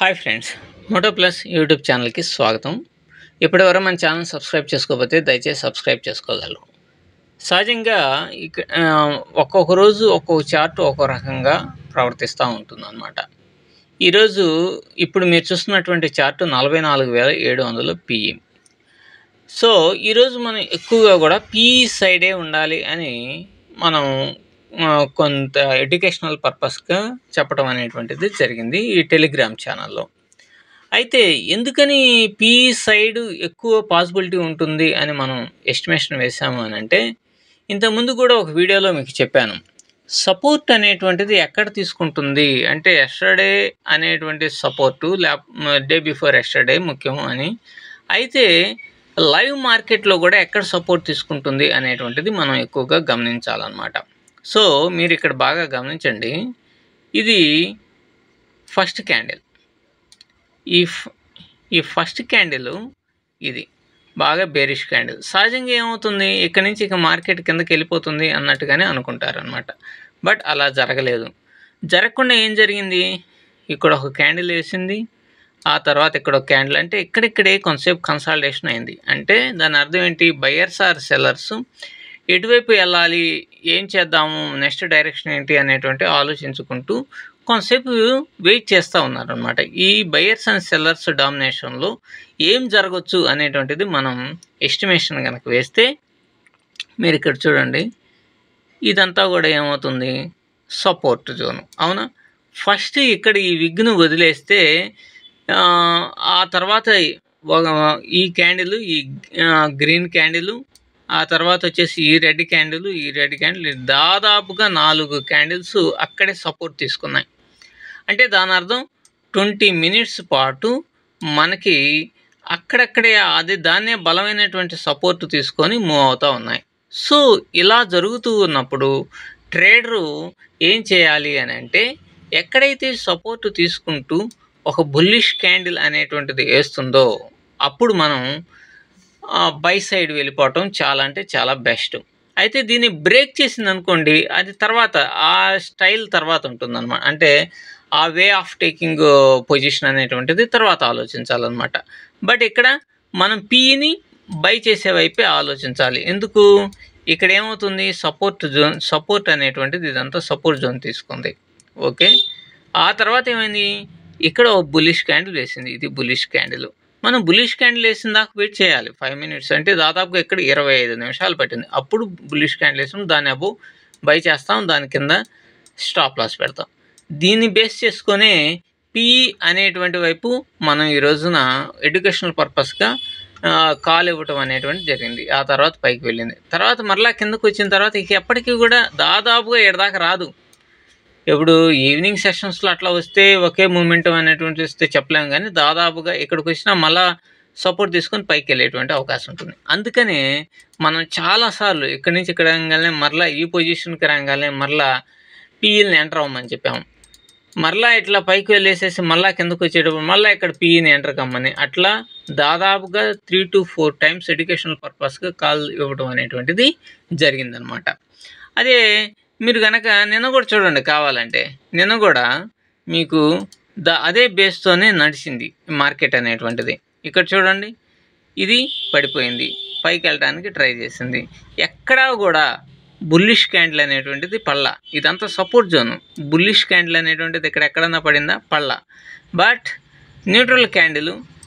hi friends Moto plus YouTube ఛానల్కి స్వాగతం ఇప్పటివరకు మన ఛానల్ సబ్స్క్రైబ్ చేసుకోకపోతే దయచేసి సబ్స్క్రైబ్ చేసుకోగలరు సహజంగా ఇక ఆ, ఒక్కొక్క రోజు ఒక్కొక్క చార్ట్ ఒక్కో రకంగా ప్రవర్తిస్తూ ఉంటుంది అనమాట ఈరోజు ఇప్పుడు మీరు చూస్తున్నటువంటి చార్ట్ నలభై నాలుగు వేల ఏడు వందలు పిఈ సో ఈరోజు మనం ఎక్కువగా కూడా పిఈ సైడే ఉండాలి అని మనం ఆ, కొంత ఎడ్యుకేషనల్ పర్పస్గా చెప్పడం అనేటువంటిది జరిగింది ఈ టెలిగ్రామ్ ఛానల్లో అయితే ఎందుకని పిఈ సైడ్ ఎక్కువ పాసిబిలిటీ ఉంటుంది అని మనం ఎస్టిమేషన్ వేసాము అని అంటే ఇంతకుముందు కూడా ఒక వీడియోలో మీకు చెప్పాను సపోర్ట్ అనేటువంటిది ఎక్కడ తీసుకుంటుంది అంటే ఎస్టర్డే అనేటువంటి సపోర్టు ల్యాప్ డే బిఫోర్ ఎస్టర్డే ముఖ్యం అని అయితే లైవ్ మార్కెట్లో కూడా ఎక్కడ సపోర్ట్ తీసుకుంటుంది అనేటువంటిది మనం ఎక్కువగా గమనించాలన్నమాట సో మీరు ఇక్కడ బాగా గమనించండి ఇది ఫస్ట్ క్యాండిల్ ఈ ఫ- ఈ ఫస్ట్ క్యాండిల్ ఇది బాగా బేరిష్ క్యాండిల్ సహజంగా ఏమవుతుంది ఇక్కడ నుంచి ఇక మార్కెట్ కిందకి వెళ్ళిపోతుంది అన్నట్టుగానే అనుకుంటారనమాట బట్ అలా జరగలేదు జరగకుండా ఏం జరిగింది ఇక్కడ ఒక క్యాండిల్ వేసింది ఆ తర్వాత ఇక్కడ ఒక క్యాండిల్ అంటే ఇక్కడిక్కడే కొంతసేపు కన్సాలిడేషన్ అయింది అంటే దాని అర్థం ఏంటి బయర్స్ ఆర్ సెల్లర్స్ ఎటువైపు వెళ్ళాలి ఏం చేద్దాము నెక్స్ట్ డైరెక్షన్ ఏంటి అనేటువంటి ఆలోచించుకుంటూ కొంతసేపు వెయిట్ చేస్తూ ఉన్నారనమాట ఈ బయర్స్ అండ్ సెల్లర్స్ డామినేషన్లో ఏం జరగవచ్చు అనేటువంటిది మనం ఎస్టిమేషన్ కనుక వేస్తే మీరు ఇక్కడ చూడండి ఇదంతా కూడా ఏమవుతుంది సపోర్ట్ జోన్ అవునా ఫస్ట్ ఇక్కడ ఈ విగ్ను వదిలేస్తే ఆ, ఆ తర్వాత ఒక- ఈ క్యాండిల్ ఈ గ్రీన్ క్యాండిల్ ఆ తర్వాత వచ్చేసి ఈ రెడ్ క్యాండిల్ ఈ రెడ్ క్యాండిల్ దాదాపుగా నాలుగు క్యాండిల్స్ అక్కడే సపోర్ట్ తీసుకున్నాయి అంటే దాని అర్థం ట్వంటీ మినిట్స్ పాటు మనకి అక్కడక్కడే అది దాన్నే బలమైనటువంటి సపోర్ట్ తీసుకొని మూవ్ అవుతూ ఉన్నాయి సో ఇలా జరుగుతూ ఉన్నప్పుడు ట్రేడరు ఏం చేయాలి అని అంటే ఎక్కడైతే సపోర్ట్ తీసుకుంటూ ఒక బుల్లిష్ క్యాండిల్ అనేటువంటిది వేస్తుందో అప్పుడు మనం బై సైడ్ వెళ్ళిపోవటం చాలా అంటే చాలా బెస్ట్ అయితే దీన్ని బ్రేక్ చేసింది అనుకోండి అది తర్వాత ఆ స్టైల్ తర్వాత ఉంటుందన్నమాట అంటే ఆ వే ఆఫ్ టేకింగ్ పొజిషన్ అనేటువంటిది తర్వాత ఆలోచించాలన్నమాట బట్ ఇక్కడ మనం పీని బై చేసే వైపే ఆలోచించాలి ఎందుకు ఇక్కడ ఏమవుతుంది సపోర్ట్ జోన్ సపోర్ట్ అనేటువంటిది ఇదంతా సపోర్ట్ జోన్ తీసుకుంది ఓకే ఆ తర్వాత ఏమైంది ఇక్కడ ఒక బులిష్ క్యాండిల్ వేసింది ఇది బులిష్ క్యాండిల్ మనం బులిష్ క్యాండిల్ వేసిన దాకా వెయిట్ చేయాలి ఫైవ్ మినిట్స్ అంటే దాదాపుగా ఇక్కడ ఇరవై ఐదు నిమిషాలు పట్టింది అప్పుడు బులిష్ క్యాండిల్ వేసాం దాని అబో బై చేస్తాం దాని కింద స్టాప్ లాస్ పెడతాం దీన్ని బేస్ చేసుకొని పిఈ అనేటువంటి వైపు మనం ఈ రోజున ఎడ్యుకేషనల్ పర్పస్గా కాల్ ఇవ్వటం అనేటువంటి జరిగింది ఆ తర్వాత పైకి వెళ్ళింది తర్వాత మరలా కిందకు వచ్చిన తర్వాత ఇక ఎప్పటికీ కూడా దాదాపుగా ఎడదాకా రాదు ఇప్పుడు ఈవినింగ్ సెషన్స్లో అట్లా వస్తే ఒకే మూమెంట్ అనేటువంటి వస్తే చెప్పలేం కానీ దాదాపుగా ఇక్కడికి వచ్చినా మళ్ళా సపోర్ట్ తీసుకొని పైకి వెళ్ళేటువంటి అవకాశం ఉంటుంది అందుకనే మనం చాలాసార్లు ఇక్కడి నుంచి ఇక్కడ రాగానే మరలా ఈ పొజిషన్కి రాగానే మరలా పీఈని ఎంటర్ అవ్వమని చెప్పాము మరలా ఇట్లా పైకి వెళ్ళేసేసి మళ్ళా కిందకు వచ్చేటప్పుడు మళ్ళీ ఇక్కడ పీఈని ఎంటర్ కమ్మని అట్లా దాదాపుగా three to four times educational పర్పస్గా కాల్ ఇవ్వడం అనేటువంటిది జరిగిందనమాట అదే మీరు కనుక నిన్న కూడా చూడండి కావాలంటే నిన్న కూడా మీకు ద అదే బేస్తోనే నడిచింది మార్కెట్ అనేటువంటిది ఇక్కడ చూడండి ఇది పడిపోయింది పైకి వెళ్ళడానికి ట్రై చేసింది ఎక్కడా కూడా బుల్లిష్ క్యాండిల్ అనేటువంటిది పళ్ళ ఇదంతా సపోర్ట్ జోన్ బుల్లిష్ క్యాండిల్ అనేటువంటిది ఇక్కడ ఎక్కడన్నా పడిందా పళ్ళ బట్ న్యూట్రల్ క్యాండిల్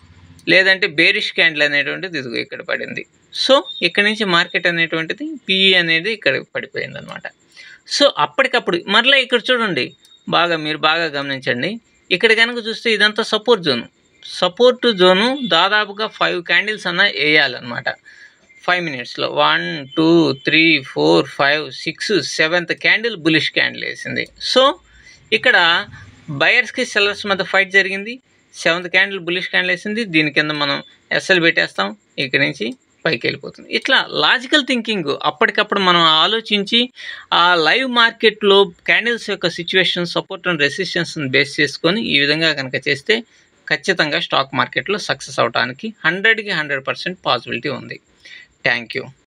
లేదంటే బేరిష్ క్యాండిల్ అనేటువంటిది ఇదిగో ఇక్కడ పడింది సో ఇక్కడ నుంచి మార్కెట్ అనేటువంటిది పిఈ అనేది ఇక్కడ పడిపోయింది అనమాట సో అప్పటికప్పుడు మరలా ఇక్కడ చూడండి బాగా మీరు బాగా గమనించండి ఇక్కడ కనుక చూస్తే ఇదంతా సపోర్ట్ జోన్ సపోర్ట్ జోను దాదాపుగా ఫైవ్ క్యాండిల్స్ అన్న వేయాలన్నమాట ఫైవ్ మినిట్స్లో one two three four five six seventh candle bullish candle వేసింది సో ఇక్కడ బయర్స్కి సెల్లర్స్ మధ్య ఫైట్ జరిగింది సెవెంత్ క్యాండిల్ బులిష్ క్యాండిల్ వేసింది దీని కింద మనం ఎస్ఎల్ పెట్టేస్తాం ఇక్కడి నుంచి పైకి వెళ్ళిపోతుంది ఇట్లా లాజికల్ థింకింగ్ అప్పటికప్పుడు మనం ఆలోచించి ఆ లైవ్ మార్కెట్లో క్యాండిల్స్ యొక్క సిచ్యువేషన్ సపోర్ట్ అండ్ రెసిస్టెన్స్ని బేస్ చేసుకొని ఈ విధంగా కనుక చేస్తే ఖచ్చితంగా స్టాక్ మార్కెట్లో సక్సెస్ అవడానికి హండ్రెడ్కి హండ్రెడ్ పర్సెంట్ పాసిబిలిటీ ఉంది థ్యాంక్ యూ